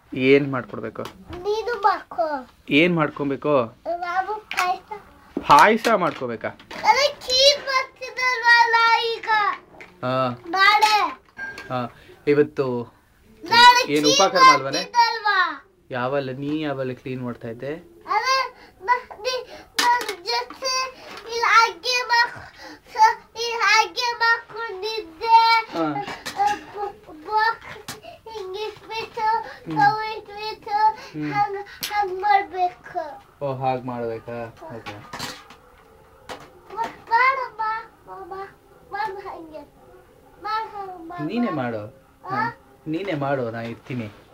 ಏನು ಮಾಡ್ಕೊಡ್ಬೇಕು ನೀನು ಮಾಡ್ಕೋ ಏನು ಮಾಡ್ಕೊಬೇಕು ನಾನು ಪಾಯಸ ಪಾಯಸ ಮಾಡ್ಕೋಬೇಕಾ ಅದೇ ಖೀರ್ ಬರ್ತಿದಲ್ವಲ್ಲ ಈಗ ಹಾಂ ನಾಳೆ ಹಾಂ ಇವತ್ತು ನಾಳೆ ಏನು ಖೀರ್ ಉಪಕರ್ಮ ಅಲ್ವನೇ ಬರ್ತಿದಲ್ವಾ? ಯಾವಲ್ಲ ನೀ ಯಾವಲ್ಲ ಕ್ಲೀನ್ ಮಾಡ್ತಾ ಇದ್ದೆ ಅದೇ ನ- ನೀ- ನನ್ ಜೊತೆ ಇಲ್ಲಿ ಹಾಗೆ ಮಾಡ್- ಸ- ಇಲ್ಲಿ ಹಾಗೆ ಮಾಡ್ಕೊಂಡಿದ್ದೆ ಹಾ. ಬಾಕ್ಸ್ ಹಿಂಗಿಟ್ಬಿಟ್ಟು ಹ್ಮ್. ಕವ್ ಇಟ್ಬಿಟ್ಟು ಹ್ಮ್. ಹಂಗ್ ಹಂಗ್ ಮಾಡ್ಬೇಕು ಓ ಹಾಗೆ ಮಾಡ್ಬೇಕಾ ಓಕೆ ಮ- ಮಾಡಮ್ಮ ಮಾಮ ಮಾಡು ಹಂಗೆ ಮಾಡು ಹಂಗೆ ಮಾಡು. ನೀನೇ ಮಾಡು ಹಾ? ನೀನೇ ಮಾಡು ನಾ ಇರ್ತೀನಿ